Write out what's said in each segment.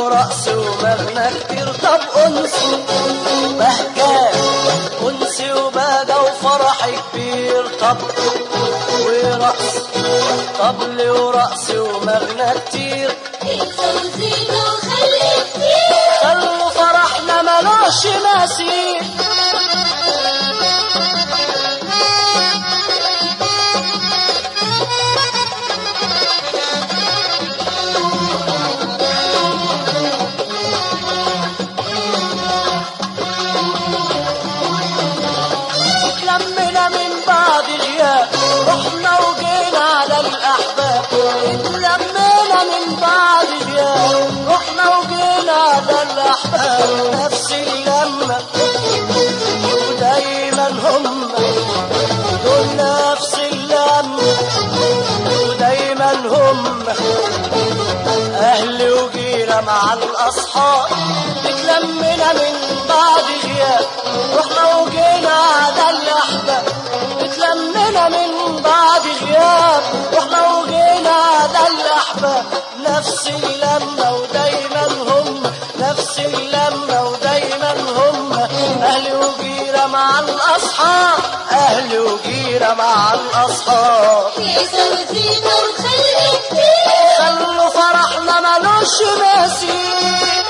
ورقص ومغنى كتير طب أنس بهجان أنس وبهجة وفرح كبير طب ورقص طبل ورقص ومغنى كتير التوزيع وخلي كتير خلوا فرحنا ملوش مثيل اتلمنا من بعد غياب رحنا وجينا على الأحباب اتلمنا من بعد غياب رحنا وجينا على الأحباب نفس اللمة ودايما هم دول نفس اللمة ودايما هم أهل وجيرة مع الأصحاب اتلمنا من بعد غياب رحنا وجينا على الأحباب اتلمنا من بعد غياب رحنا وجينا على الأحباب نفس اللمة ودايما هم نفس اللمة ودايما هم أهل وجيرة مع الأصحاب أهل وجيرة مع الأصحاب التوزيع وخلي كتير خلوا فرحنا ملوش مثيل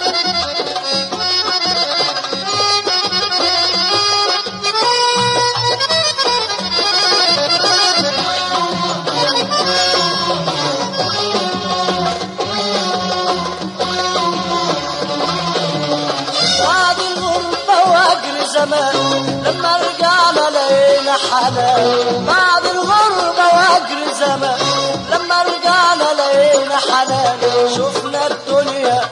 بعد الغربة وأجر زمان لما رجعنا لقينا حنان بعد الغربة وأجر زمان لما رجعنا لقينا حنان شفنا الدنيا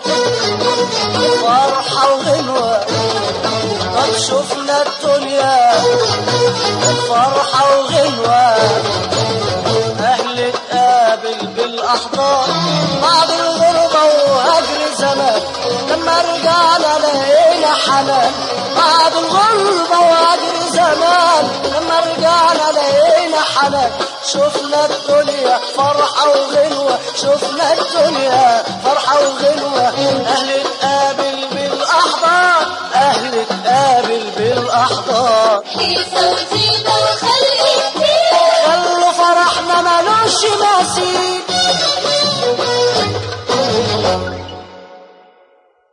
فرحة وغنوة طب شفنا الدنيا فرحة وغنوة أهل تقابل بالأحضان بعد الغربة وهجر زمان لما رجعنا لقينا حنان بعد الغربة وهجر زمان لما رجعنا لقينا حنان شفنا الدنيا فرحة وغنوة شفنا الدنيا فرحة وغنوة أهل تقابل بالأحضان أهل تقابل بالأحضان التوزيع وخلي كتير خلوا فرحنا ملوش مثيل